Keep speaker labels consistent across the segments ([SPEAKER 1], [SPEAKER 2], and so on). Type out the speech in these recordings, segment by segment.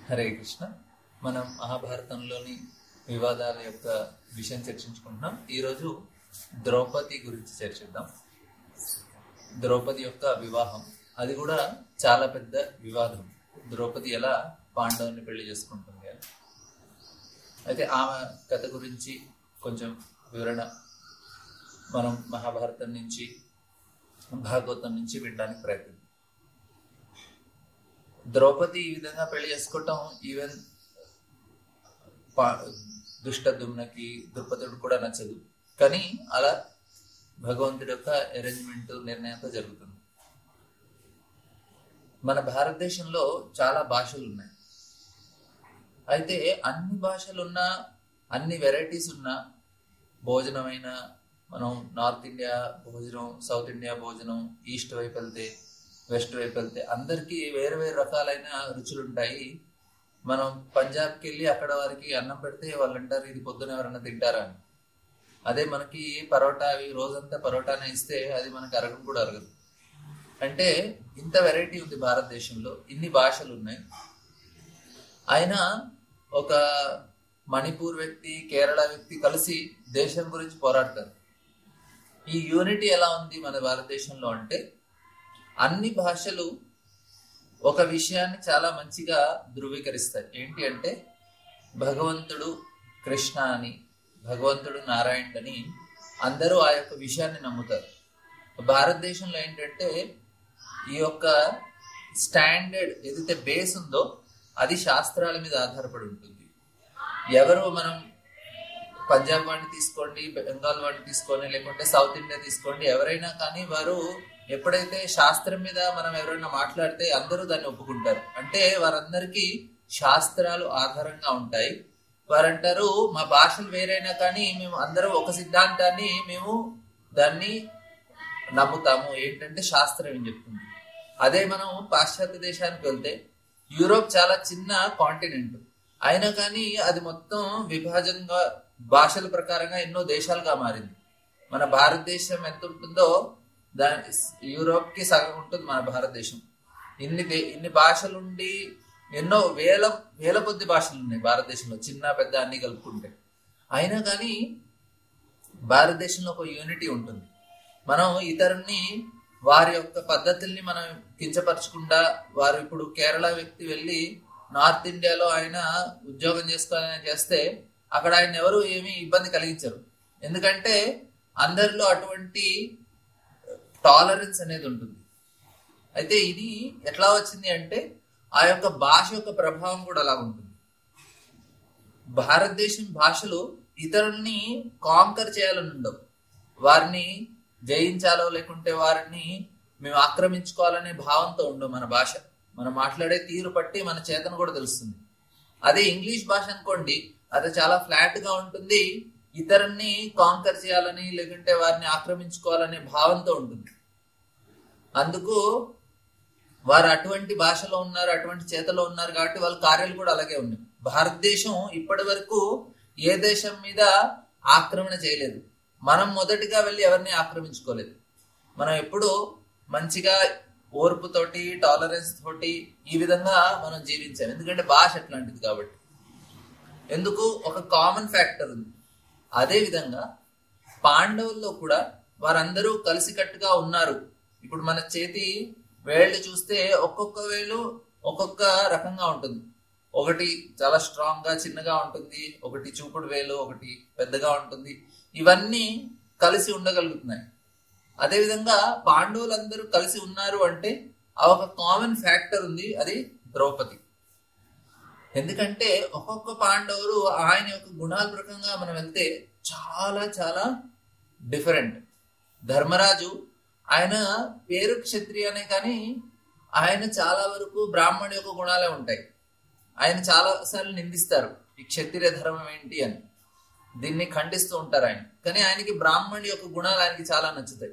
[SPEAKER 1] హరే కృష్ణ మనం మహాభారతంలోని వివాదాల యొక్క విషయం చర్చించుకుంటున్నాం ఈరోజు ద్రౌపది గురించి చర్చిద్దాం ద్రౌపది యొక్క వివాహం అది కూడా చాలా పెద్ద వివాదం ద్రౌపది ఎలా పాండవుని పెళ్లి చేసుకుంటుంది అని అయితే ఆమె కథ గురించి కొంచెం వివరణ మనం మహాభారతం నుంచి భాగవతం నుంచి వినడానికి ప్రయత్నం ద్రౌపది ఈ విధంగా పెళ్లి చేసుకోవటం ఈవెన్ దుష్టదుమ్నకి ద్రుపదుడు కూడా నచ్చదు కానీ అలా భగవంతుడి యొక్క అరేంజ్మెంట్ నిర్ణయంతో జరుగుతుంది మన భారతదేశంలో చాలా భాషలు ఉన్నాయి అయితే అన్ని భాషలు ఉన్న అన్ని వెరైటీస్ ఉన్న భోజనమైన మనం నార్త్ ఇండియా భోజనం సౌత్ ఇండియా భోజనం ఈస్ట్ వైపు వెళ్తే వెస్ట్ వైపు వెళ్తే అందరికీ వేరు వేరు రకాలైన రుచులు ఉంటాయి మనం పంజాబ్కి వెళ్ళి అక్కడ వారికి అన్నం పెడితే వాళ్ళు అంటారు ఇది పొద్దున ఎవరన్నా తింటారా అని అదే మనకి పరోటా అవి రోజంతా పరోటానే ఇస్తే అది మనకి అరగడం కూడా అరగదు అంటే ఇంత వెరైటీ ఉంది భారతదేశంలో ఇన్ని భాషలు ఉన్నాయి అయినా ఒక మణిపూర్ వ్యక్తి కేరళ వ్యక్తి కలిసి దేశం గురించి పోరాడతారు ఈ యూనిటీ ఎలా ఉంది మన భారతదేశంలో అంటే అన్ని భాషలు ఒక విషయాన్ని చాలా మంచిగా ధృవీకరిస్తాయి ఏంటి అంటే భగవంతుడు కృష్ణ అని భగవంతుడు నారాయణ అని అందరూ ఆ యొక్క విషయాన్ని నమ్ముతారు భారతదేశంలో ఏంటంటే ఈ యొక్క స్టాండర్డ్ ఏదైతే బేస్ ఉందో అది శాస్త్రాల మీద ఆధారపడి ఉంటుంది ఎవరు మనం పంజాబ్ వాడిని తీసుకోండి బెంగాల్ వాడిని తీసుకోండి లేకుంటే సౌత్ ఇండియా తీసుకోండి ఎవరైనా కానీ వారు ఎప్పుడైతే శాస్త్రం మీద మనం ఎవరైనా మాట్లాడితే అందరూ దాన్ని ఒప్పుకుంటారు అంటే వారందరికీ శాస్త్రాలు ఆధారంగా ఉంటాయి వారంటారు మా భాషలు వేరైనా కానీ మేము అందరం ఒక సిద్ధాంతాన్ని మేము దాన్ని నమ్ముతాము ఏంటంటే శాస్త్రం ఏం చెప్తుంది అదే మనం పాశ్చాత్య దేశానికి వెళ్తే యూరోప్ చాలా చిన్న కాంటినెంట్ అయినా కానీ అది మొత్తం విభాజనగా భాషల ప్రకారంగా ఎన్నో దేశాలుగా మారింది మన భారతదేశం ఎంత ఉంటుందో దాని యూరోప్ కి సగం ఉంటుంది మన భారతదేశం ఇన్ని ఇన్ని భాషలుండి ఎన్నో వేల వేల కొద్ది భాషలు ఉన్నాయి భారతదేశంలో చిన్న పెద్ద అన్ని కలుపుకుంటే అయినా కానీ భారతదేశంలో ఒక యూనిటీ ఉంటుంది మనం ఇతరుల్ని వారి యొక్క పద్ధతుల్ని మనం కించపరచకుండా వారు ఇప్పుడు కేరళ వ్యక్తి వెళ్ళి నార్త్ ఇండియాలో ఆయన ఉద్యోగం చేసుకోవాలని చేస్తే అక్కడ ఆయన ఎవరు ఏమీ ఇబ్బంది కలిగించరు ఎందుకంటే అందరిలో అటువంటి టాలరెన్స్ అనేది ఉంటుంది అయితే ఇది ఎట్లా వచ్చింది అంటే ఆ యొక్క భాష యొక్క ప్రభావం కూడా అలా ఉంటుంది భారతదేశం భాషలు ఇతరుల్ని కాంకర్ చేయాలని ఉండవు వారిని జయించాలో లేకుంటే వారిని మేము ఆక్రమించుకోవాలనే భావంతో ఉండవు మన భాష మనం మాట్లాడే తీరు పట్టి మన చేతన కూడా తెలుస్తుంది అదే ఇంగ్లీష్ భాష అనుకోండి అది చాలా ఫ్లాట్ గా ఉంటుంది ఇతరుల్ని కాంకర్ చేయాలని లేకుంటే వారిని ఆక్రమించుకోవాలనే భావంతో ఉంటుంది అందుకు వారు అటువంటి భాషలో ఉన్నారు అటువంటి చేతలో ఉన్నారు కాబట్టి వాళ్ళ కార్యాలు కూడా అలాగే ఉన్నాయి భారతదేశం ఇప్పటి వరకు ఏ దేశం మీద ఆక్రమణ చేయలేదు మనం మొదటిగా వెళ్ళి ఎవరిని ఆక్రమించుకోలేదు మనం ఎప్పుడు మంచిగా ఓర్పుతోటి టాలరెన్స్ తోటి ఈ విధంగా మనం జీవించాం ఎందుకంటే భాష అట్లాంటిది కాబట్టి ఎందుకు ఒక కామన్ ఫ్యాక్టర్ ఉంది అదే విధంగా పాండవుల్లో కూడా వారందరూ కలిసికట్టుగా ఉన్నారు ఇప్పుడు మన చేతి వేళ్ళు చూస్తే ఒక్కొక్క వేలు ఒక్కొక్క రకంగా ఉంటుంది ఒకటి చాలా స్ట్రాంగ్ గా చిన్నగా ఉంటుంది ఒకటి చూపుడు వేలు ఒకటి పెద్దగా ఉంటుంది ఇవన్నీ కలిసి ఉండగలుగుతున్నాయి అదేవిధంగా పాండవులందరూ కలిసి ఉన్నారు అంటే ఆ ఒక కామన్ ఫ్యాక్టర్ ఉంది అది ద్రౌపది ఎందుకంటే ఒక్కొక్క పాండవులు ఆయన యొక్క గుణాల ప్రకంగా మనం వెళ్తే చాలా చాలా డిఫరెంట్ ధర్మరాజు ఆయన పేరు క్షత్రియ అనే కానీ ఆయన చాలా వరకు బ్రాహ్మణి యొక్క గుణాలే ఉంటాయి ఆయన చాలా సార్లు నిందిస్తారు ఈ క్షత్రియ ధర్మం ఏంటి అని దీన్ని ఖండిస్తూ ఉంటారు ఆయన కానీ ఆయనకి బ్రాహ్మణి యొక్క గుణాలు ఆయనకి చాలా నచ్చుతాయి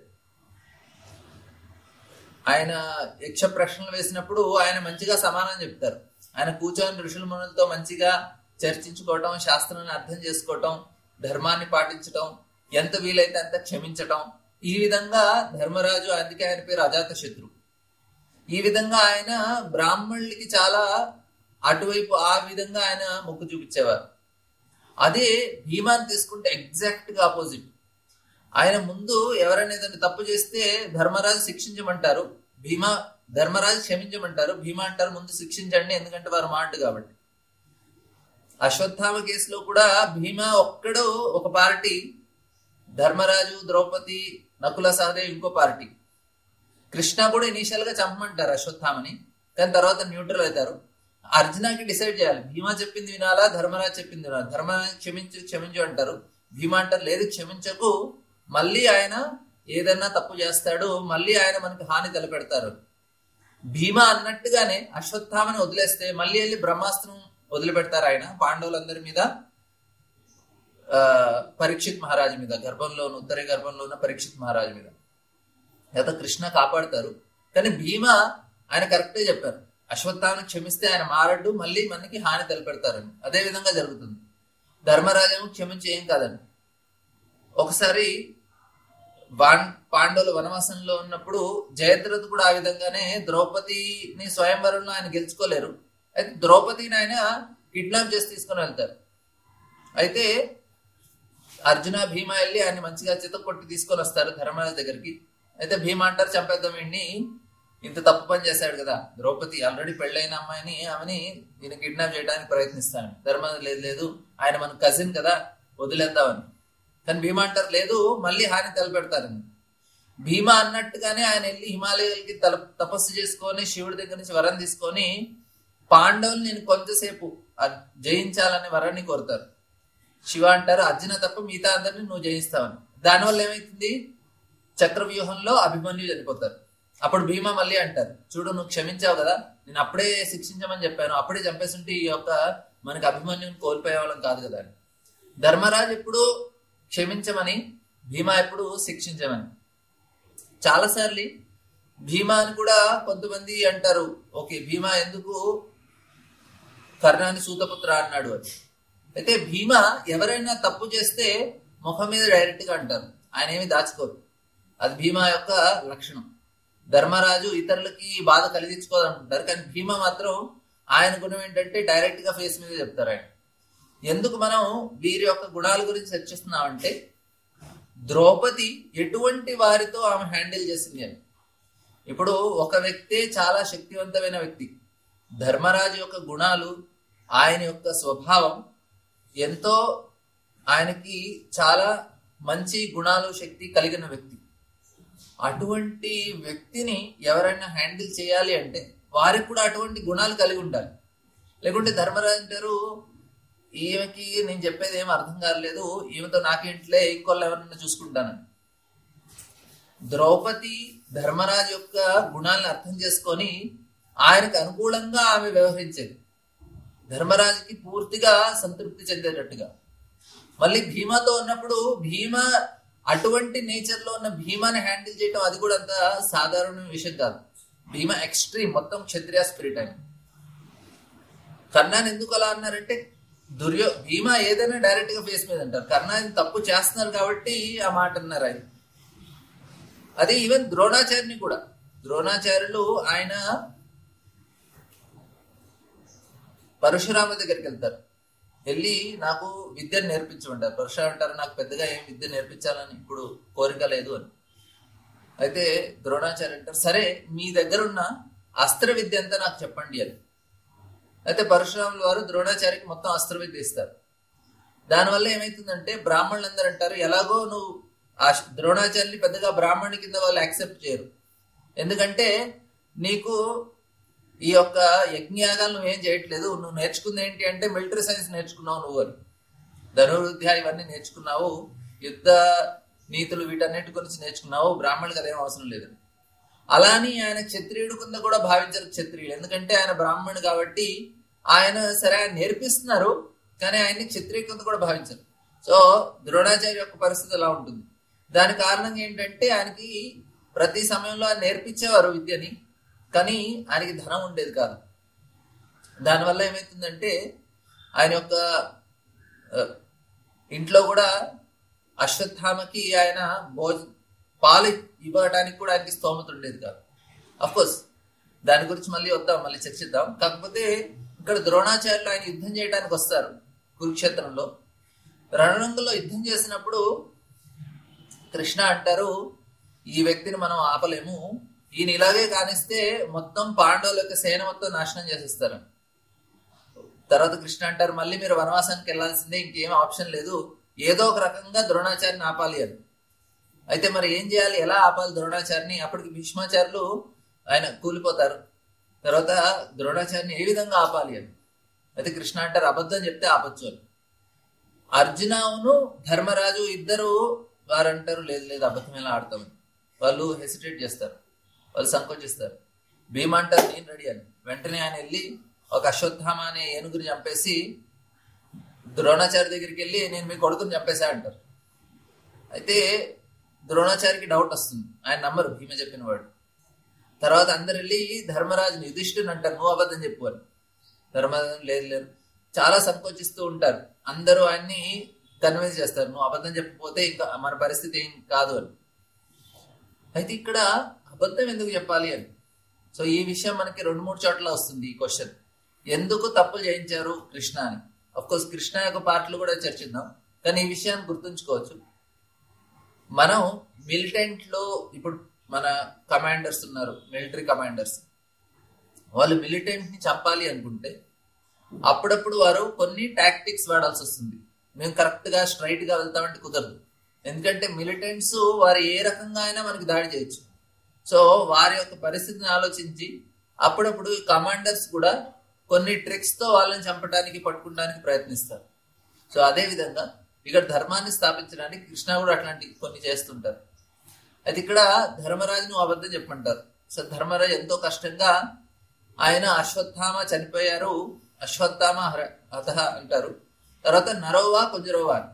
[SPEAKER 1] ఆయన యక్ష ప్రశ్నలు వేసినప్పుడు ఆయన మంచిగా సమాధానం చెప్తారు ఆయన కూర్చొని ఋషుల మునులతో మంచిగా చర్చించుకోవటం శాస్త్రాన్ని అర్థం చేసుకోవటం ధర్మాన్ని పాటించటం ఎంత వీలైతే అంత క్షమించటం ఈ విధంగా ధర్మరాజు అందుకే ఆయన పేరు అజాత శత్రు ఈ విధంగా ఆయన బ్రాహ్మణులకి చాలా అటువైపు ఆ విధంగా ఆయన మొక్కు చూపించేవారు అదే భీమాని తీసుకుంటే ఎగ్జాక్ట్ గా ఆపోజిట్ ఆయన ముందు ఎవరైనా ఏదైనా తప్పు చేస్తే ధర్మరాజు శిక్షించమంటారు భీమా ధర్మరాజు క్షమించమంటారు భీమా అంటారు ముందు శిక్షించండి ఎందుకంటే వారు మాట కాబట్టి అశ్వత్థామ కేసులో కూడా భీమా ఒక్కడు ఒక పార్టీ ధర్మరాజు ద్రౌపది నకుల సహదేవ్ ఇంకో పార్టీ కృష్ణ కూడా ఇనీషియల్ గా చంపమంటారు అశ్వత్థామని కానీ తర్వాత న్యూట్రల్ అవుతారు అర్జునకి డిసైడ్ చేయాలి భీమా చెప్పింది వినాలా ధర్మరాజు చెప్పింది వినాలా ధర్మరాజు క్షమించు క్షమించు అంటారు భీమా అంటారు లేదు క్షమించకు మళ్ళీ ఆయన ఏదన్నా తప్పు చేస్తాడు మళ్ళీ ఆయన మనకి హాని తలపెడతారు భీమా అన్నట్టుగానే అశ్వత్థామని వదిలేస్తే మళ్ళీ వెళ్ళి బ్రహ్మాస్త్రం వదిలిపెడతారు ఆయన పాండవులందరి మీద ఆ పరీక్షిత్ మహారాజు మీద గర్భంలో ఉన్న ఉత్తర గర్భంలో ఉన్న పరీక్షిత్ మహారాజు మీద లేదా కృష్ణ కాపాడతారు కానీ భీమా ఆయన కరెక్టే చెప్పారు అశ్వత్థామని క్షమిస్తే ఆయన మారడ్డు మళ్ళీ మనకి హాని తలపెడతారని అదే విధంగా జరుగుతుంది ధర్మరాజు క్షమించి ఏం కాదండి ఒకసారి వాన్ పాండవులు వనవాసంలో ఉన్నప్పుడు జయద్రథ్ కూడా ఆ విధంగానే ద్రౌపదిని స్వయంవరంలో ఆయన గెలుచుకోలేరు అయితే ద్రౌపదిని ఆయన కిడ్నాప్ చేసి తీసుకొని వెళ్తారు అయితే అర్జున భీమ వెళ్ళి ఆయన మంచిగా చిత కొట్టి తీసుకొని వస్తారు ధర్మరాజు దగ్గరికి అయితే భీమ అంటారు చంపేద్దాం వీడిని ఇంత తప్పు పని చేశాడు కదా ద్రౌపది ఆల్రెడీ పెళ్ళైన అమ్మాయిని ఆమెని ఈయన కిడ్నాప్ చేయడానికి ప్రయత్నిస్తాను ధర్మరాజు లేదు లేదు ఆయన మన కజిన్ కదా వదిలేద్దామని కానీ భీమా అంటారు లేదు మళ్ళీ హాని తలపెడతారని భీమా అన్నట్టుగానే ఆయన వెళ్ళి హిమాలయాలకి తల తపస్సు చేసుకొని శివుడి దగ్గర నుంచి వరం తీసుకొని పాండవులు నేను కొంతసేపు అ- జయించాలని వరాన్ని కోరుతారు శివ అంటారు అర్జున తప్ప మిగతా అందరిని నువ్వు జయిస్తావని దానివల్ల ఏమైతుంది చక్రవ్యూహంలో అభిమన్యు చనిపోతారు అప్పుడు భీమా మళ్ళీ అంటారు చూడు నువ్వు క్షమించావు కదా నేను అప్పుడే శిక్షించమని చెప్పాను అప్పుడే చంపేస్తుంటే ఈ యొక్క మనకి అభిమన్యుని కోల్పోయే వాళ్ళం కాదు కదా అని ధర్మరాజు ఎప్పుడు క్షమించమని భీమా ఎప్పుడు శిక్షించమని చాలాసార్లు భీమా అని కూడా కొంతమంది అంటారు ఓకే భీమా ఎందుకు కర్ణాని సూతపుత్ర అన్నాడు అని అయితే భీమా ఎవరైనా తప్పు చేస్తే ముఖం మీద డైరెక్ట్ గా అంటారు ఆయన ఏమి దాచుకోరు అది భీమా యొక్క లక్షణం ధర్మరాజు ఇతరులకి బాధ కలిగించుకోవాలనుకుంటారు కానీ భీమా మాత్రం ఆయన గుణం ఏంటంటే డైరెక్ట్ గా ఫేస్ మీద చెప్తారు ఆయన ఎందుకు మనం వీరి యొక్క గుణాల గురించి చర్చిస్తున్నామంటే ద్రౌపది ఎటువంటి వారితో ఆమె హ్యాండిల్ చేసింది అని ఇప్పుడు ఒక వ్యక్తే చాలా శక్తివంతమైన వ్యక్తి ధర్మరాజు యొక్క గుణాలు ఆయన యొక్క స్వభావం ఎంతో ఆయనకి చాలా మంచి గుణాలు శక్తి కలిగిన వ్యక్తి అటువంటి వ్యక్తిని ఎవరైనా హ్యాండిల్ చేయాలి అంటే వారికి కూడా అటువంటి గుణాలు కలిగి ఉండాలి లేకుంటే ధర్మరాజు అంటారు ఈమెకి నేను చెప్పేది ఏం అర్థం కాలేదు ఈమెతో నాకేంట్లే ఇంకోళ్ళు ఎవరన్నా చూసుకుంటానని ద్రౌపది ధర్మరాజు యొక్క గుణాలను అర్థం చేసుకొని ఆయనకు అనుకూలంగా ఆమె వ్యవహరించేది ధర్మరాజుకి పూర్తిగా సంతృప్తి చెందేటట్టుగా మళ్ళీ భీమాతో ఉన్నప్పుడు భీమ అటువంటి నేచర్ లో ఉన్న భీమాని హ్యాండిల్ చేయటం అది కూడా అంత సాధారణ విషయం కాదు భీమ ఎక్స్ట్రీమ్ మొత్తం క్షత్రియ స్పిరిట్ ఆయన కర్ణాని ఎందుకు అలా అన్నారంటే దుర్యో భీమా ఏదైనా డైరెక్ట్ గా ఫేస్ మీద అంటారు కర్ణాని తప్పు చేస్తున్నారు కాబట్టి ఆ మాట అన్నారు ఆయన అదే ఈవెన్ ద్రోణాచార్యుని కూడా ద్రోణాచార్యులు ఆయన పరశురామ దగ్గరికి వెళ్తారు వెళ్ళి నాకు విద్యను నేర్పించమంటారు పరశురామ అంటారు నాకు పెద్దగా ఏం విద్య నేర్పించాలని ఇప్పుడు కోరిక లేదు అని అయితే ద్రోణాచార్య అంటారు సరే మీ దగ్గర ఉన్న అస్త్ర విద్య అంతా నాకు చెప్పండి అని అయితే పరశురాముల వారు ద్రోణాచార్యకి మొత్తం అస్త్ర విద్య ఇస్తారు దానివల్ల ఏమైతుందంటే బ్రాహ్మణులందరూ అంటారు ఎలాగో నువ్వు ఆ ద్రోణాచార్యుని పెద్దగా బ్రాహ్మణుని కింద వాళ్ళు యాక్సెప్ట్ చేయరు ఎందుకంటే నీకు ఈ యొక్క యజ్ఞయాగాలు నువ్వేం చేయట్లేదు నువ్వు నేర్చుకుంది ఏంటి అంటే మిలిటరీ సైన్స్ నేర్చుకున్నావు నువ్వు అని ధనుర్విద్య ఇవన్నీ నేర్చుకున్నావు యుద్ధ నీతులు వీటన్నిటి గురించి నేర్చుకున్నావు బ్రాహ్మణులకు అదేం అవసరం లేదు అలా అని ఆయన క్షత్రియుడు కింద కూడా భావించరు క్షత్రియులు ఎందుకంటే ఆయన బ్రాహ్మణుడు కాబట్టి ఆయన సరే ఆయన నేర్పిస్తున్నారు కానీ ఆయన్ని క్షత్రియ కింద కూడా భావించరు సో ద్రోణాచార్య యొక్క పరిస్థితి అలా ఉంటుంది దాని కారణంగా ఏంటంటే ఆయనకి ప్రతి సమయంలో ఆయన నేర్పించేవారు విద్యని కానీ ఆయనకి ధనం ఉండేది కాదు దానివల్ల ఏమవుతుందంటే ఆయన యొక్క ఆ, ఇంట్లో కూడా అశ్వత్థామకి ఆయన భోజ పాలు ఇవ్వడానికి కూడా ఆయనకి స్తోమత ఉండేది కాదు అఫ్ కోర్స్ దాని గురించి మళ్ళీ వద్దాం మళ్ళీ చర్చిద్దాం కాకపోతే ఇక్కడ ద్రోణాచార్యులు ఆయన యుద్ధం చేయడానికి వస్తారు కురుక్షేత్రంలో రణరంగంలో యుద్ధం చేసినప్పుడు కృష్ణ అంటారు ఈ వ్యక్తిని మనం ఆపలేము ఈయన ఇలాగే కానిస్తే మొత్తం పాండవుల యొక్క సేన మొత్తం నాశనం చేసేస్తారు తర్వాత కృష్ణ అంటారు మళ్ళీ మీరు వనవాసానికి వెళ్లాల్సిందే ఇంకేం ఆప్షన్ లేదు ఏదో ఒక రకంగా ద్రోణాచార్యని ఆపాలి అని అయితే మరి ఏం చేయాలి ఎలా ఆపాలి ద్రోణాచారిని అప్పటికి భీష్మాచార్యులు ఆయన కూలిపోతారు తర్వాత ద్రోణాచార్యని ఏ విధంగా ఆపాలి అని అయితే కృష్ణ అంటారు అబద్ధం చెప్తే ఆపచ్చు అని అర్జునవును ధర్మరాజు ఇద్దరు వారు అంటారు లేదు లేదు అబద్ధం ఎలా ఆడతామని వాళ్ళు హెసిటేట్ చేస్తారు వాళ్ళు సంకోచిస్తారు భీమ అంటారు నేను రెడీ అని వెంటనే ఆయన వెళ్ళి ఒక అశ్వత్థామ అనే ఏనుగుని చంపేసి ద్రోణాచార్య దగ్గరికి వెళ్ళి నేను మీ కొడుకుని చంపేశా అంటారు అయితే ద్రోణాచారికి డౌట్ వస్తుంది ఆయన నమ్మరు భీమ చెప్పిన వాడు తర్వాత అందరు వెళ్ళి ధర్మరాజుని యుధిష్ఠుని అంటారు నువ్వు అబద్ధం చెప్పు అని ధర్మరాజు లేదు లేదు చాలా సంకోచిస్తూ ఉంటారు అందరూ ఆయన్ని కన్విన్స్ చేస్తారు నువ్వు అబద్ధం చెప్పకపోతే ఇంకా మన పరిస్థితి ఏం కాదు అని అయితే ఇక్కడ అబద్ధం ఎందుకు చెప్పాలి అని సో ఈ విషయం మనకి రెండు మూడు చోట్ల వస్తుంది ఈ క్వశ్చన్ ఎందుకు తప్పులు చేయించారు కృష్ణ అని అఫ్ కోర్స్ కృష్ణ యొక్క పాటలు కూడా చర్చిద్దాం కానీ ఈ విషయాన్ని గుర్తుంచుకోవచ్చు మనం మిలిటెంట్ లో ఇప్పుడు మన కమాండర్స్ ఉన్నారు మిలిటరీ కమాండర్స్ వాళ్ళు మిలిటెంట్ ని చంపాలి అనుకుంటే అప్పుడప్పుడు వారు కొన్ని టాక్టిక్స్ వాడాల్సి వస్తుంది మేము కరెక్ట్ గా స్ట్రైట్ గా వెళ్తామంటే కుదరదు ఎందుకంటే మిలిటెంట్స్ వారు ఏ రకంగా అయినా మనకి దాడి చేయొచ్చు సో వారి యొక్క పరిస్థితిని ఆలోచించి అప్పుడప్పుడు కమాండర్స్ కూడా కొన్ని ట్రిక్స్ తో వాళ్ళని చంపడానికి పట్టుకోవడానికి ప్రయత్నిస్తారు సో అదే విధంగా ఇక్కడ ధర్మాన్ని స్థాపించడానికి కృష్ణ కూడా అట్లాంటి కొన్ని చేస్తుంటారు అయితే ఇక్కడ ధర్మరాజును అబద్ధం చెప్పమంటారు సో ధర్మరాజు ఎంతో కష్టంగా ఆయన అశ్వత్థామ చనిపోయారు అశ్వత్థామ హర అత అంటారు తర్వాత నరోవా కుజరోవా అని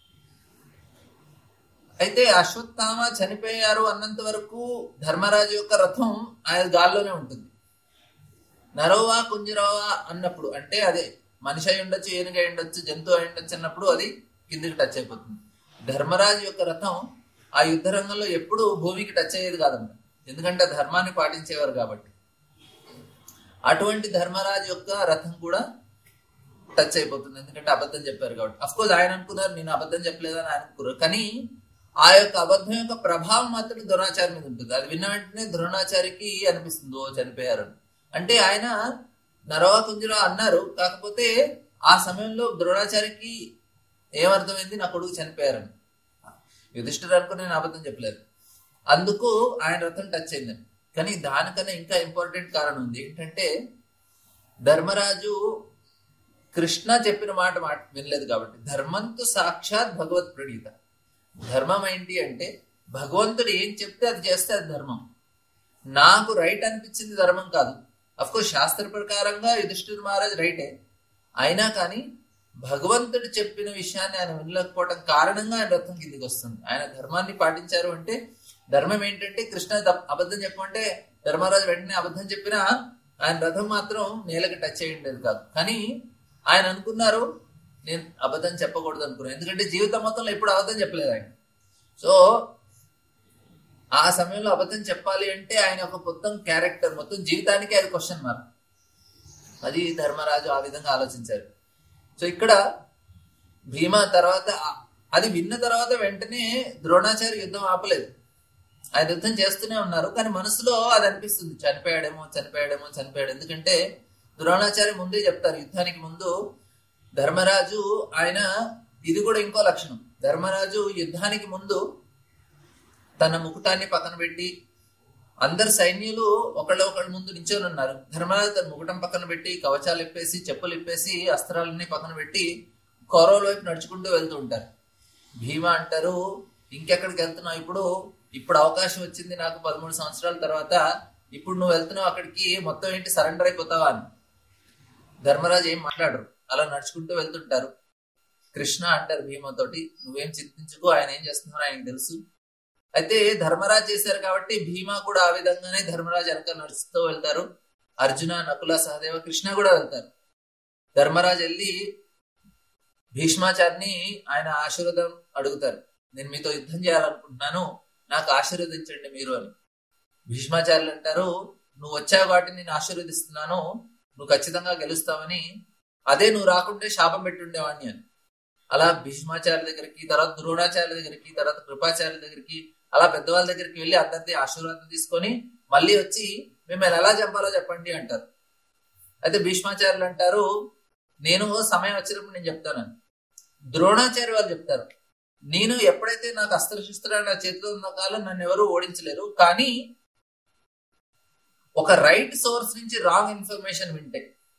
[SPEAKER 1] అయితే అశ్వత్థామ చనిపోయారు అన్నంత వరకు ధర్మరాజు యొక్క రథం ఆయన గాల్లోనే ఉంటుంది నరోవా కుంజరోవా అన్నప్పుడు అంటే అదే మనిషి అయి ఉండొచ్చు ఏనుగు అయి ఉండొచ్చు జంతువు అయి ఉండొచ్చు అన్నప్పుడు అది కిందికి టచ్ అయిపోతుంది ధర్మరాజు యొక్క రథం ఆ యుద్ధ రంగంలో ఎప్పుడు భూమికి టచ్ అయ్యేది కాదంట ఎందుకంటే ధర్మాన్ని పాటించేవారు కాబట్టి అటువంటి ధర్మరాజు యొక్క రథం కూడా టచ్ అయిపోతుంది ఎందుకంటే అబద్ధం చెప్పారు కాబట్టి అఫ్ కోర్స్ ఆయన అనుకున్నారు నేను అబద్ధం చెప్పలేదని ఆయన అనుకున్నారు కానీ ఆ యొక్క అబద్ధం యొక్క ప్రభావం మాత్రం ద్రోణాచారి మీద ఉంటుంది అది విన్న వెంటనే ద్రోణాచారికి అనిపిస్తుంది ఓ చనిపోయారు అంటే ఆయన నరవా కుంజరా అన్నారు కాకపోతే ఆ సమయంలో ద్రోణాచారికి ఏమర్థమైంది నా కొడుకు చనిపోయారని యుధిష్ఠిరు అనుకుని నేను అబద్ధం చెప్పలేదు అందుకు ఆయన రథం టచ్ అయిందని కానీ దానికన్నా ఇంకా ఇంపార్టెంట్ కారణం ఉంది ఏంటంటే ధర్మరాజు కృష్ణ చెప్పిన మాట మాట వినలేదు కాబట్టి ధర్మంతు సాక్షాత్ భగవత్ ప్రణీత ధర్మం ఏంటి అంటే భగవంతుడు ఏం చెప్తే అది చేస్తే అది ధర్మం నాకు రైట్ అనిపించింది ధర్మం కాదు కోర్స్ శాస్త్ర ప్రకారంగా యుధిష్ఠిర్ మహారాజ్ రైటే అయినా కానీ భగవంతుడు చెప్పిన విషయాన్ని ఆయన వినలేకపోవడం కారణంగా ఆయన రథం కిందికి వస్తుంది ఆయన ధర్మాన్ని పాటించారు అంటే ధర్మం ఏంటంటే కృష్ణ అబద్ధం చెప్పమంటే ధర్మరాజు వెంటనే అబద్ధం చెప్పినా ఆయన రథం మాత్రం నేలకి టచ్ అయ్యి ఉండేది కాదు కానీ ఆయన అనుకున్నారు నేను అబద్ధం చెప్పకూడదు అనుకున్నాను ఎందుకంటే జీవితం మొత్తంలో ఎప్పుడు అబద్ధం చెప్పలేదు ఆయన సో ఆ సమయంలో అబద్ధం చెప్పాలి అంటే ఆయన ఒక మొత్తం క్యారెక్టర్ మొత్తం జీవితానికి అది క్వశ్చన్ మార్క్ అది ధర్మరాజు ఆ విధంగా ఆలోచించారు సో ఇక్కడ భీమా తర్వాత అది విన్న తర్వాత వెంటనే ద్రోణాచార్య యుద్ధం ఆపలేదు ఆయన యుద్ధం చేస్తూనే ఉన్నారు కానీ మనసులో అది అనిపిస్తుంది చనిపోయాడేమో చనిపోయాడేమో చనిపోయాడు ఎందుకంటే ద్రోణాచార్య ముందే చెప్తారు యుద్ధానికి ముందు ధర్మరాజు ఆయన ఇది కూడా ఇంకో లక్షణం ధర్మరాజు యుద్ధానికి ముందు తన ముకుటాన్ని పక్కన పెట్టి అందరు సైన్యులు ఒకళ్ళ ఒకళ్ళ ముందు నించొని ఉన్నారు ధర్మరాజు తన ముకుటం పక్కన పెట్టి కవచాలు ఇప్పేసి చెప్పులు ఇప్పేసి అస్త్రాలన్నీ పక్కన పెట్టి కౌరవుల వైపు నడుచుకుంటూ వెళ్తూ ఉంటారు భీమా అంటారు ఇంకెక్కడికి వెళ్తున్నావు ఇప్పుడు ఇప్పుడు అవకాశం వచ్చింది నాకు పదమూడు సంవత్సరాల తర్వాత ఇప్పుడు నువ్వు వెళ్తున్నావు అక్కడికి మొత్తం ఏంటి సరెండర్ అయిపోతావా అని ధర్మరాజు ఏం మాట్లాడరు అలా నడుచుకుంటూ వెళ్తుంటారు కృష్ణ అంటారు భీమతోటి నువ్వేం చింతించుకో ఆయన ఏం చేస్తున్నారో ఆయనకు తెలుసు అయితే ధర్మరాజు చేశారు కాబట్టి భీమా కూడా ఆ విధంగానే ధర్మరాజు వెనక నడుస్తూ వెళ్తారు అర్జున నకుల సహదేవ కృష్ణ కూడా వెళ్తారు ధర్మరాజు వెళ్ళి భీష్మాచారిని ఆయన ఆశీర్వాదం అడుగుతారు నేను మీతో యుద్ధం చేయాలనుకుంటున్నాను నాకు ఆశీర్వదించండి మీరు అని భీష్మాచార్యులు అంటారు నువ్వు వచ్చావు కాబట్టి నేను ఆశీర్వదిస్తున్నాను నువ్వు ఖచ్చితంగా గెలుస్తావని అదే నువ్వు రాకుంటే శాపం పెట్టుండేవాడిని అని అలా భీష్మాచార్య దగ్గరికి తర్వాత ద్రోణాచార్య దగ్గరికి తర్వాత కృపాచార్య దగ్గరికి అలా పెద్దవాళ్ళ దగ్గరికి వెళ్ళి అందరిది ఆశీర్వాదం తీసుకొని మళ్ళీ వచ్చి మిమ్మల్ని ఎలా చంపాలో చెప్పండి అంటారు అయితే భీష్మాచార్యులు అంటారు నేను సమయం వచ్చినప్పుడు నేను చెప్తానని ద్రోణాచార్య వాళ్ళు చెప్తారు నేను ఎప్పుడైతే నాకు అస్త్రశస్త్రాలు నా చేతిలో ఉన్న కాలం నన్ను ఎవరు ఓడించలేరు కానీ ఒక రైట్ సోర్స్ నుంచి రాంగ్ ఇన్ఫర్మేషన్ వింటే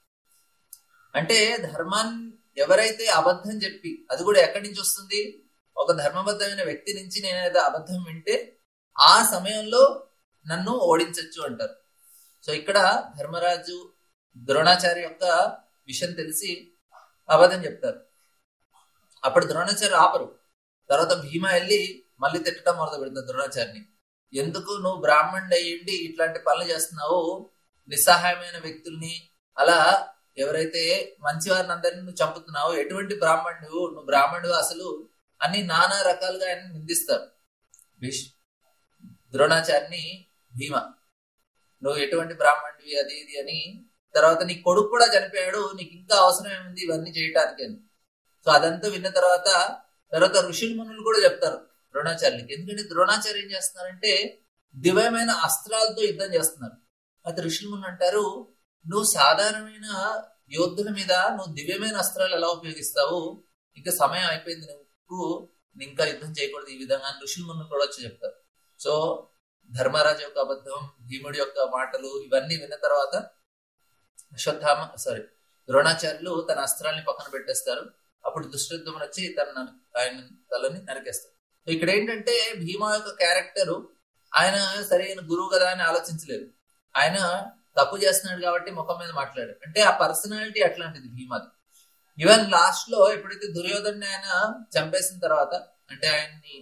[SPEAKER 1] అంటే ధర్మాన్ని ఎవరైతే అబద్ధం చెప్పి అది కూడా ఎక్కడి నుంచి వస్తుంది ఒక ధర్మబద్ధమైన వ్యక్తి నుంచి నేను ఏదో అబద్ధం వింటే ఆ సమయంలో నన్ను ఓడించవచ్చు అంటారు సో ఇక్కడ ధర్మరాజు ద్రోణాచార్య యొక్క విషయం తెలిసి అబద్ధం చెప్తారు అప్పుడు ద్రోణాచార్య ఆపరు తర్వాత భీమ వెళ్ళి మళ్ళీ తిట్టడం మొదలు పెడతారు ద్రోణాచార్యని ఎందుకు నువ్వు బ్రాహ్మణుడు అయ్యిండి ఇట్లాంటి పనులు చేస్తున్నావు నిస్సహాయమైన వ్యక్తుల్ని అలా ఎవరైతే మంచి వారిని అందరినీ నువ్వు చంపుతున్నావు ఎటువంటి బ్రాహ్మణుడు నువ్వు బ్రాహ్మణుడు అసలు అని నానా రకాలుగా ఆయన నిందిస్తారు భీష్ ద్రోణాచార్యని భీమ నువ్వు ఎటువంటి బ్రాహ్మణుడివి అది ఇది అని తర్వాత నీ కొడుకు కూడా చనిపోయాడు నీకు ఇంకా అవసరం ఏముంది ఇవన్నీ చేయటానికి అని సో అదంతా విన్న తర్వాత తర్వాత ఋషులు మునులు కూడా చెప్తారు ద్రోణాచార్యులకి ఎందుకంటే ద్రోణాచార్య ఏం చేస్తున్నారంటే దివ్యమైన అస్త్రాలతో యుద్ధం చేస్తున్నారు అయితే ఋషులు మునులు అంటారు నువ్వు సాధారణమైన యోధుల మీద నువ్వు దివ్యమైన అస్త్రాలు ఎలా ఉపయోగిస్తావు ఇంకా సమయం అయిపోయింది నువ్వు ఇంకా యుద్ధం చేయకూడదు ఈ విధంగా ఋషులు మునులు కూడా వచ్చి చెప్తారు సో ధర్మరాజు యొక్క అబద్ధం భీముడి యొక్క మాటలు ఇవన్నీ విన్న తర్వాత అశ్వత్థామ సారీ ద్రోణాచార్యులు తన అస్త్రాల్ని పక్కన పెట్టేస్తారు అప్పుడు దుష్టయుద్ధం వచ్చి తన ఆయన తలని నరికేస్తారు ఇక్కడ ఏంటంటే భీమా యొక్క క్యారెక్టర్ ఆయన సరైన గురువు కదా అని ఆలోచించలేదు ఆయన తప్పు చేస్తున్నాడు కాబట్టి ముఖం మీద మాట్లాడాడు అంటే ఆ పర్సనాలిటీ అట్లాంటిది భీమాది ఈవెన్ లాస్ట్ లో ఎప్పుడైతే దుర్యోధన్ని ఆయన చంపేసిన తర్వాత అంటే ఆయన్ని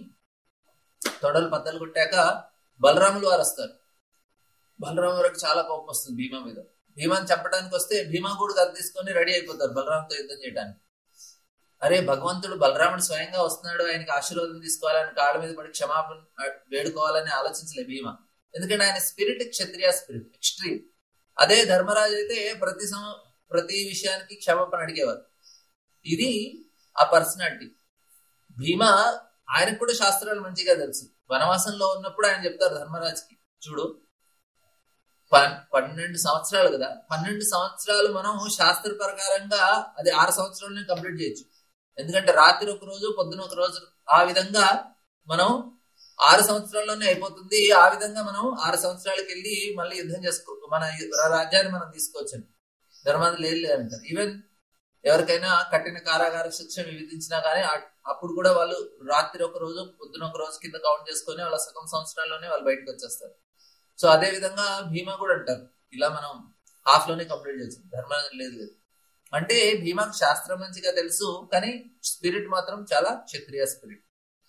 [SPEAKER 1] తొడలు బద్దలు కొట్టాక బలరాములు వారు వస్తారు బలరాము వారికి చాలా కోపం వస్తుంది భీమా మీద భీమాని చంపడానికి వస్తే భీమా కూడా గది తీసుకొని రెడీ అయిపోతారు బలరాంతో యుద్ధం చేయడానికి అరే భగవంతుడు బలరాముడు స్వయంగా వస్తున్నాడు ఆయనకి ఆశీర్వాదం తీసుకోవాలని కాళ్ళ మీద పడి క్షమాపణ వేడుకోవాలని ఆలోచించలే భీమా ఎందుకంటే ఆయన స్పిరిట్ క్షత్రియ స్పిరిట్ ఎక్స్ట్రీమ్ అదే ధర్మరాజు అయితే ప్రతి ప్రతి విషయానికి క్షమాపణ అడిగేవారు ఇది ఆ పర్సనాలిటీ భీమా ఆయనకు కూడా శాస్త్రాలు మంచిగా తెలుసు వనవాసంలో ఉన్నప్పుడు ఆయన చెప్తారు ధర్మరాజుకి చూడు పన్నెండు సంవత్సరాలు కదా పన్నెండు సంవత్సరాలు మనం శాస్త్ర ప్రకారంగా అది ఆరు సంవత్సరాలనే కంప్లీట్ చేయొచ్చు ఎందుకంటే రాత్రి ఒక రోజు పొద్దున ఒక రోజు ఆ విధంగా మనం ఆరు సంవత్సరాల్లోనే అయిపోతుంది ఆ విధంగా మనం ఆరు సంవత్సరాలకి వెళ్ళి మళ్ళీ యుద్ధం చేసుకో మన రాజ్యాన్ని మనం తీసుకోవచ్చు ధర్మాన్ని లేదు అంటారు ఈవెన్ ఎవరికైనా కఠిన కారాగార శిక్ష విధించినా కానీ అప్పుడు కూడా వాళ్ళు రాత్రి ఒక రోజు పొద్దున ఒక రోజు కింద కౌంట్ చేసుకొని వాళ్ళ సగం సంవత్సరాల్లోనే వాళ్ళు బయటకు వచ్చేస్తారు సో అదే విధంగా భీమా కూడా అంటారు ఇలా మనం హాఫ్ లోనే కంప్లీట్ చేయొచ్చు ధర్మం లేదు లేదు అంటే భీమాకు శాస్త్రం మంచిగా తెలుసు కానీ స్పిరిట్ మాత్రం చాలా క్షత్రియ స్పిరిట్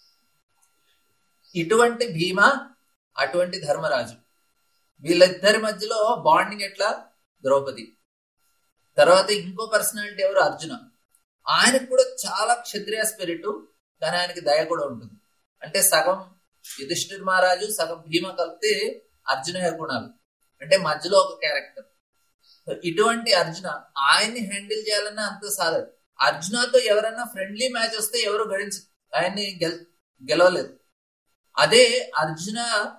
[SPEAKER 1] ఇటువంటి భీమా అటువంటి ధర్మరాజు వీళ్ళిద్దరి మధ్యలో బాండింగ్ ఎట్లా ద్రౌపది తర్వాత ఇంకో పర్సనాలిటీ ఎవరు అర్జున ఆయనకు కూడా చాలా క్షత్రియ స్పిరిట్ కానీ ఆయనకి దయ కూడా ఉంటుంది అంటే సగం యుధిష్ఠిర్ మహారాజు సగం భీమ కలిపితే అర్జున గుణాలు అంటే మధ్యలో ఒక క్యారెక్టర్ ఇటువంటి అర్జున ఆయన్ని హ్యాండిల్ చేయాలన్నా అంత సాధదు అర్జునతో ఎవరైనా ఫ్రెండ్లీ మ్యాచ్ వస్తే ఎవరు గడించ ఆయన్ని గెల్ గెలవలేదు అదే అర్జున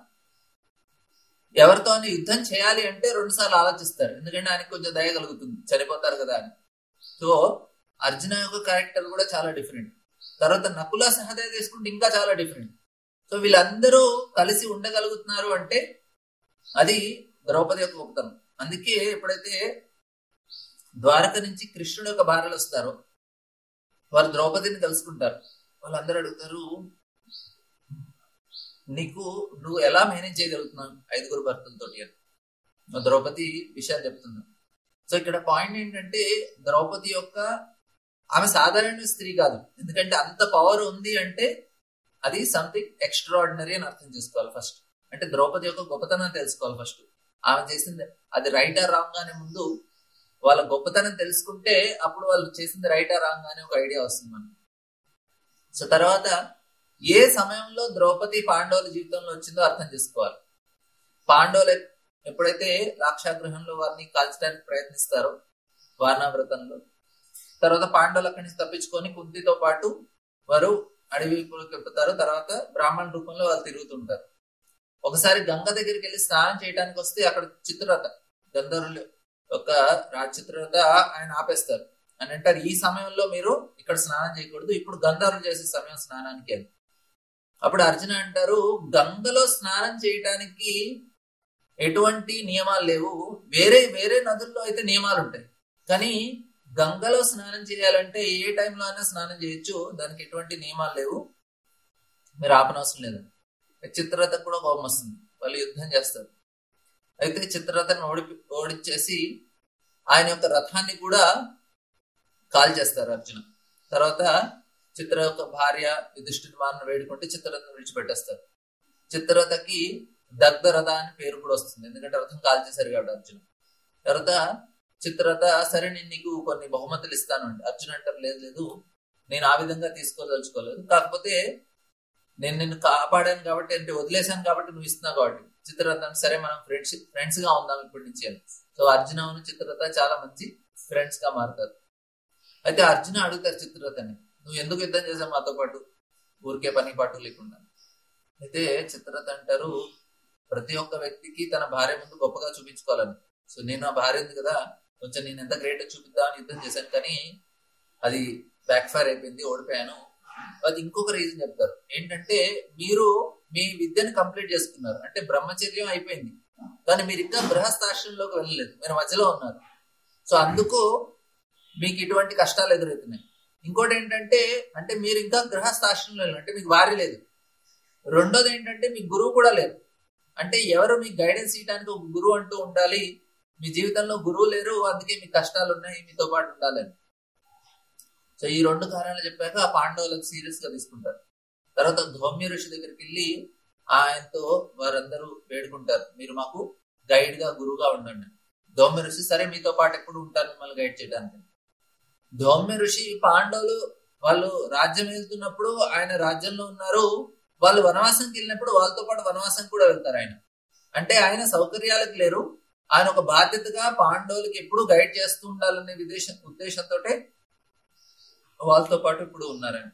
[SPEAKER 1] ఎవరితో యుద్ధం చేయాలి అంటే రెండు సార్లు ఆలోచిస్తారు ఎందుకంటే ఆయనకు కొంచెం దయ కలుగుతుంది చనిపోతారు కదా అని సో అర్జున యొక్క క్యారెక్టర్ కూడా చాలా డిఫరెంట్ తర్వాత నకుల సహదేవ్ తీసుకుంటే ఇంకా చాలా డిఫరెంట్ సో వీళ్ళందరూ కలిసి ఉండగలుగుతున్నారు అంటే అది ద్రౌపది యొక్క గొప్పతనం అందుకే ఎప్పుడైతే ద్వారక నుంచి కృష్ణుడు యొక్క భార్యలు వస్తారో వారు ద్రౌపదిని కలుసుకుంటారు వాళ్ళందరూ అడుగుతారు నీకు నువ్వు ఎలా మేనేజ్ చేయగలుగుతున్నావు ఐదుగురు భర్తలతో అని ద్రౌపది విషయాలు చెప్తున్నా సో ఇక్కడ పాయింట్ ఏంటంటే ద్రౌపది యొక్క ఆమె సాధారణ స్త్రీ కాదు ఎందుకంటే అంత పవర్ ఉంది అంటే అది సంథింగ్ ఎక్స్ట్రాడినరీ అని అర్థం చేసుకోవాలి ఫస్ట్ అంటే ద్రౌపది యొక్క గొప్పతనం తెలుసుకోవాలి ఫస్ట్ ఆమె చేసింది అది రైట్ ఆర్ రాంగ్ అనే ముందు వాళ్ళ గొప్పతనం తెలుసుకుంటే అప్పుడు వాళ్ళు చేసింది రైట్ ఆర్ రాంగ్ అనే ఒక ఐడియా వస్తుంది మనకి సో తర్వాత ఏ సమయంలో ద్రౌపది పాండవుల జీవితంలో వచ్చిందో అర్థం చేసుకోవాలి పాండవుల ఎప్పుడైతే లాక్షాగ్రహంలో వారిని కాల్చడానికి ప్రయత్నిస్తారో వారణావ్రతంలో తర్వాత పాండవులు అక్కడి నుంచి తప్పించుకొని కుంతితో పాటు వారు అడవి వెళ్తారు తర్వాత బ్రాహ్మణ రూపంలో వాళ్ళు తిరుగుతుంటారు ఒకసారి గంగ దగ్గరికి వెళ్ళి స్నానం చేయడానికి వస్తే అక్కడ చిత్రరథ గంధర్వులు ఒక రాజ చిత్రరథ ఆయన ఆపేస్తారు అని అంటారు ఈ సమయంలో మీరు ఇక్కడ స్నానం చేయకూడదు ఇప్పుడు గంధర్వులు చేసే సమయం స్నానానికి అని అప్పుడు అర్జున అంటారు గంగలో స్నానం చేయటానికి ఎటువంటి నియమాలు లేవు వేరే వేరే నదుల్లో అయితే నియమాలు ఉంటాయి కానీ గంగలో స్నానం చేయాలంటే ఏ టైంలో అయినా స్నానం చేయొచ్చు దానికి ఎటువంటి నియమాలు లేవు మీరు ఆపనవసరం లేదండి చిత్రరథ కూడా కోపం వస్తుంది వాళ్ళు యుద్ధం చేస్తారు అయితే చిత్రరథను ఓడి ఓడిచ్చేసి ఆయన యొక్క రథాన్ని కూడా కాల్ చేస్తారు అర్జున తర్వాత చిత్ర యొక్క భార్య యుధిష్ఠిని మారిన వేడుకుంటే చిత్రరథను విడిచిపెట్టేస్తారు చిత్రరథకి దగ్ధరథ అని పేరు కూడా వస్తుంది ఎందుకంటే రథం కాల్ చేశారు కాబట్టి అర్జున తర్వాత చిత్రరథ సరే నేను నీకు కొన్ని బహుమతులు ఇస్తాను అండి అర్జున్ అంటారు లేదు లేదు నేను ఆ విధంగా తీసుకోదలుచుకోలేదు కాకపోతే నేను నిన్ను కాపాడాను కాబట్టి అంటే వదిలేశాను కాబట్టి నువ్వు ఇస్తున్నావు కాబట్టి చిత్రరథ సరే మనం ఫ్రెండ్స్ ఫ్రెండ్స్ గా ఉందాం ఇప్పటి నుంచి అని సో అర్జున చిత్రరథ చాలా మంచి ఫ్రెండ్స్ గా మారుతారు అయితే అర్జున అడుగుతారు చిత్రరథని నువ్వు ఎందుకు యుద్ధం చేసావు మాతో పాటు ఊరికే పని పాటు లేకుండా అయితే చిత్రరథ అంటారు ప్రతి ఒక్క వ్యక్తికి తన భార్య ముందు గొప్పగా చూపించుకోవాలని సో నేను నా భార్య ఉంది కదా కొంచెం నేను ఎంత గ్రేట్ చూపిద్దామని యుద్ధం చేశాను కానీ అది బ్యాక్ ఫైర్ అయిపోయింది ఓడిపోయాను అది ఇంకొక రీజన్ చెప్తారు ఏంటంటే మీరు మీ విద్యను కంప్లీట్ చేసుకున్నారు అంటే బ్రహ్మచర్యం అయిపోయింది కానీ మీరు ఇంకా గృహస్థాశ్రంలోకి వెళ్ళలేదు మీరు మధ్యలో ఉన్నారు సో అందుకు మీకు ఇటువంటి కష్టాలు ఎదురవుతున్నాయి ఇంకోటి ఏంటంటే అంటే మీరు ఇంకా గృహస్థాశ్రంలో వెళ్ళారు అంటే మీకు భార్య లేదు రెండోది ఏంటంటే మీ గురువు కూడా లేదు అంటే ఎవరు మీకు గైడెన్స్ ఇవ్వడానికి ఒక గురువు అంటూ ఉండాలి మీ జీవితంలో గురువు లేరు అందుకే మీ కష్టాలు ఉన్నాయి మీతో పాటు ఉండాలని సో ఈ రెండు కారణాలు చెప్పాక ఆ పాండవులకు సీరియస్ గా తీసుకుంటారు తర్వాత ధౌమ్య ఋషి దగ్గరికి వెళ్ళి ఆయనతో వారందరూ వేడుకుంటారు మీరు మాకు గైడ్ గా గురువుగా ఉండండి ధౌమ్య ఋషి సరే మీతో పాటు ఎప్పుడు ఉంటారు మిమ్మల్ని గైడ్ చేయడానికి ధౌమ్య ఋషి పాండవులు వాళ్ళు రాజ్యం వెళ్తున్నప్పుడు ఆయన రాజ్యంలో ఉన్నారు వాళ్ళు వనవాసంకి వెళ్ళినప్పుడు వాళ్ళతో పాటు వనవాసం కూడా వెళ్తారు ఆయన అంటే ఆయన సౌకర్యాలకు లేరు ఆయన ఒక బాధ్యతగా పాండవులకి ఎప్పుడు గైడ్ చేస్తూ ఉండాలనే విదేశ ఉద్దేశంతో వాళ్ళతో పాటు ఇప్పుడు ఉన్నారండి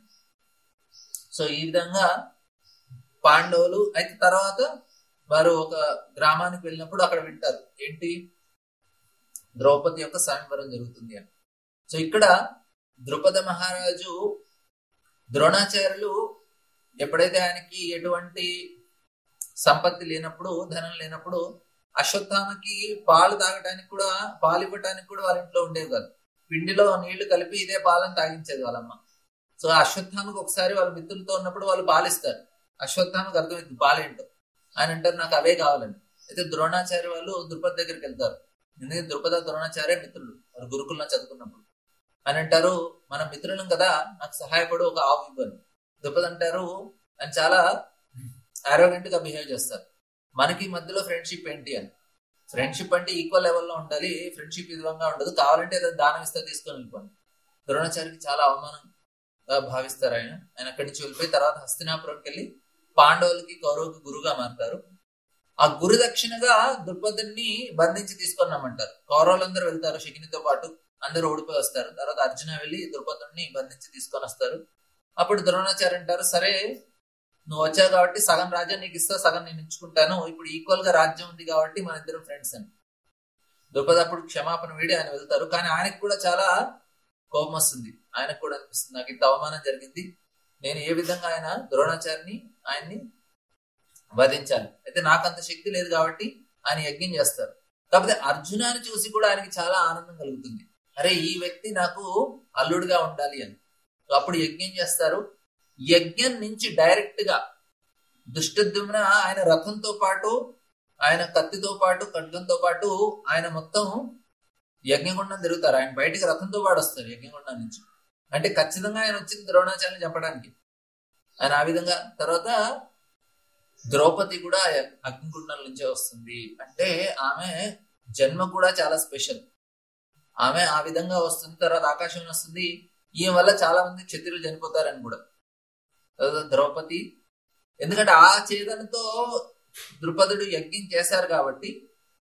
[SPEAKER 1] సో ఈ విధంగా పాండవులు అయితే తర్వాత వారు ఒక గ్రామానికి వెళ్ళినప్పుడు అక్కడ వింటారు ఏంటి ద్రౌపది యొక్క స్వయంవరం జరుగుతుంది అని సో ఇక్కడ ద్రుపద మహారాజు ద్రోణాచార్యులు ఎప్పుడైతే ఆయనకి ఎటువంటి సంపత్తి లేనప్పుడు ధనం లేనప్పుడు అశ్వత్థామకి పాలు తాగడానికి కూడా పాలు ఇవ్వడానికి కూడా వాళ్ళ ఇంట్లో ఉండేవి కాదు పిండిలో నీళ్లు కలిపి ఇదే పాలను తాగించేది వాళ్ళమ్మ సో అశ్వత్థామకి ఒకసారి వాళ్ళ మిత్రులతో ఉన్నప్పుడు వాళ్ళు పాలిస్తారు అశ్వత్థామకి అర్థమైంది పాలేంటో ఆయన అంటారు నాకు అవే కావాలని అయితే ద్రోణాచార్య వాళ్ళు ద్రుపద దగ్గరికి వెళ్తారు ఎందుకంటే ద్రుపద ద్రోణాచార్య మిత్రులు వారు గురుకుల్లో చదువుకున్నప్పుడు అని అంటారు మన మిత్రులం కదా నాకు సహాయపడు ఒక ఆవు ఇవ్వను ద్రుపద అంటారు అని చాలా ఆరోగెంట్ గా బిహేవ్ చేస్తారు మనకి మధ్యలో ఫ్రెండ్షిప్ ఏంటి అని ఫ్రెండ్షిప్ అంటే ఈక్వల్ లెవెల్లో ఉండాలి ఫ్రెండ్షిప్ విధంగా ఉండదు కావాలంటే ఏదో దానం ఇస్తే తీసుకొని వెళ్ళిపోండి ద్రోణాచార్యకి చాలా అవమానంగా భావిస్తారు ఆయన ఆయన అక్కడి నుంచి వెళ్ళిపోయి తర్వాత హస్తినాపురంకి వెళ్ళి పాండవులకి కౌరవుకి గురుగా మారుతారు ఆ గురు దక్షిణగా ద్రుపదుని బంధించి తీసుకున్నామంటారు కౌరవులందరూ వెళ్తారు శకినితో పాటు అందరూ ఓడిపోయి వస్తారు తర్వాత అర్జున వెళ్ళి ద్రుపదుని బంధించి తీసుకొని వస్తారు అప్పుడు ద్రోణాచార్య అంటారు సరే నువ్వు వచ్చావు కాబట్టి సగం రాజ్యం నీకు ఇస్తా సగం నేను ఇచ్చుకుంటాను ఇప్పుడు ఈక్వల్ గా రాజ్యం ఉంది కాబట్టి మన ఇద్దరం ఫ్రెండ్స్ అని ద్రుపద అప్పుడు క్షమాపణ వీడి ఆయన వెళ్తారు కానీ ఆయనకు కూడా చాలా కోపం వస్తుంది ఆయనకు కూడా అనిపిస్తుంది నాకు ఇంత అవమానం జరిగింది నేను ఏ విధంగా ఆయన ద్రోణాచార్యని ఆయన్ని వధించాలి అయితే నాకు అంత శక్తి లేదు కాబట్టి ఆయన యజ్ఞం చేస్తారు కాకపోతే అర్జునాన్ని చూసి కూడా ఆయనకి చాలా ఆనందం కలుగుతుంది అరే ఈ వ్యక్తి నాకు అల్లుడుగా ఉండాలి అని అప్పుడు యజ్ఞం చేస్తారు యజ్ఞం నుంచి డైరెక్ట్ గా దుష్టద్యుమ్న ఆయన రథంతో పాటు ఆయన కత్తితో పాటు ఖడ్గంతో పాటు ఆయన మొత్తం యజ్ఞగుండం తిరుగుతారు ఆయన బయటికి రథంతో పాటు వస్తారు యజ్ఞగుండం నుంచి అంటే ఖచ్చితంగా ఆయన వచ్చింది ద్రోణాచార్యని చంపడానికి ఆయన ఆ విధంగా తర్వాత ద్రౌపది కూడా అగ్నిగుండం నుంచే వస్తుంది అంటే ఆమె జన్మ కూడా చాలా స్పెషల్ ఆమె ఆ విధంగా వస్తుంది తర్వాత ఆకాశం వస్తుంది ఈయన వల్ల చాలా మంది క్షత్రులు చనిపోతారని కూడా ద్రౌపది ఎందుకంటే ఆ చేదనతో ద్రుపదుడు యజ్ఞం చేశారు కాబట్టి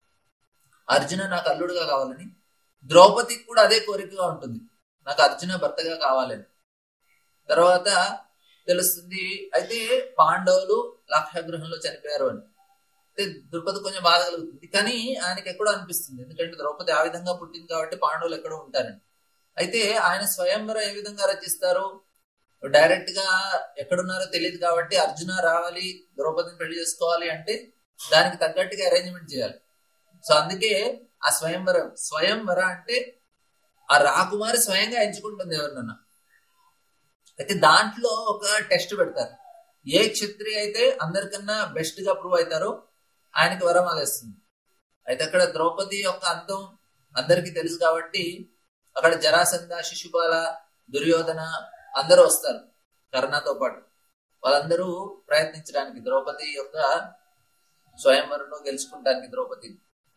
[SPEAKER 1] అర్జున నాకు అల్లుడుగా కావాలని ద్రౌపదికి కూడా అదే కోరికగా ఉంటుంది నాకు అర్జున భర్తగా కావాలని తర్వాత తెలుస్తుంది అయితే పాండవులు లాక్షాగృహంలో చనిపోయారు అని అయితే ద్రౌపది కొంచెం బాధ కలుగుతుంది కానీ ఆయనకి ఎక్కడో అనిపిస్తుంది ఎందుకంటే ద్రౌపది ఆ విధంగా పుట్టింది కాబట్టి పాండవులు ఎక్కడో ఉంటారని అయితే ఆయన స్వయంవరం ఏ విధంగా రచిస్తారు డైరెక్ట్ గా ఎక్కడున్నారో తెలియదు కాబట్టి అర్జున రావాలి ద్రౌపదిని పెళ్లి చేసుకోవాలి అంటే దానికి తగ్గట్టుగా అరేంజ్మెంట్ చేయాలి సో అందుకే ఆ స్వయంవరం స్వయంవర అంటే ఆ రాకుమారి స్వయంగా ఎంచుకుంటుంది ఎవరినన్నా అయితే దాంట్లో ఒక టెస్ట్ పెడతారు ఏ క్షత్రియ అయితే అందరికన్నా బెస్ట్ గా ప్రూవ్ అవుతారో ఆయనకి వరమాల వేస్తుంది అయితే అక్కడ ద్రౌపది యొక్క అందం అందరికీ తెలుసు కాబట్టి అక్కడ జరాసంద శిశుపాల దుర్యోధన అందరూ వస్తారు కర్ణతో పాటు వాళ్ళందరూ ప్రయత్నించడానికి ద్రౌపది యొక్క స్వయంవరంలో గెలుచుకుంటానికి ద్రౌపది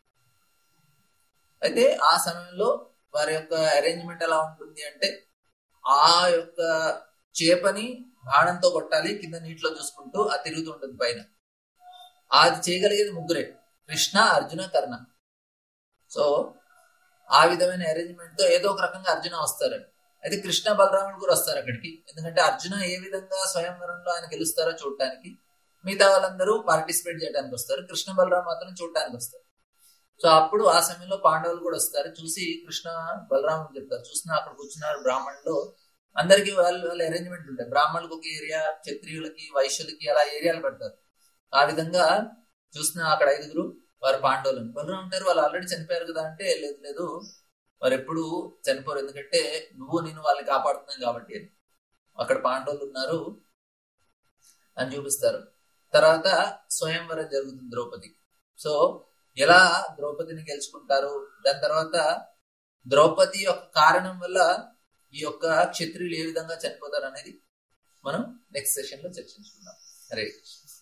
[SPEAKER 1] అయితే ఆ సమయంలో వారి యొక్క అరేంజ్మెంట్ ఎలా ఉంటుంది అంటే ఆ యొక్క చేపని బాణంతో కొట్టాలి కింద నీటిలో చూసుకుంటూ అది తిరుగుతూ ఉంటుంది పైన అది చేయగలిగేది ముగ్గురే కృష్ణ అర్జున కర్ణ సో ఆ విధమైన అరేంజ్మెంట్ తో ఏదో ఒక రకంగా అర్జున వస్తారు అయితే కృష్ణ బలరాముడు కూడా వస్తారు అక్కడికి ఎందుకంటే అర్జున ఏ విధంగా స్వయంవరంలో ఆయన గెలుస్తారో చూడటానికి మిగతా వాళ్ళందరూ పార్టిసిపేట్ చేయడానికి వస్తారు కృష్ణ బలరాం మాత్రం చూడటానికి వస్తారు సో అప్పుడు ఆ సమయంలో పాండవులు కూడా వస్తారు చూసి కృష్ణ బలరాముడు చెప్తారు చూసిన అక్కడ కూర్చున్నారు బ్రాహ్మణులు అందరికి వాళ్ళు వాళ్ళ అరేంజ్మెంట్ ఉంటాయి బ్రాహ్మణులకు ఒక ఏరియా క్షత్రియులకి వైశ్యులకి అలా ఏరియాలు పెడతారు ఆ విధంగా చూసిన అక్కడ ఐదుగురు వారు పాండవులు బలరాం ఉంటారు వాళ్ళు ఆల్రెడీ చనిపోయారు కదా అంటే లేదు లేదు వారు ఎప్పుడు చనిపోరు ఎందుకంటే నువ్వు నేను వాళ్ళని కాపాడుతున్నావు కాబట్టి అక్కడ పాండవులు ఉన్నారు అని చూపిస్తారు తర్వాత స్వయంవరం జరుగుతుంది ద్రౌపది సో ఎలా ద్రౌపదిని గెలుచుకుంటారు దాని తర్వాత ద్రౌపది యొక్క కారణం వల్ల ఈ యొక్క క్షత్రియులు ఏ విధంగా చనిపోతారు అనేది మనం నెక్స్ట్ సెషన్ లో చర్చించుకుందాం హరే కృష్ణ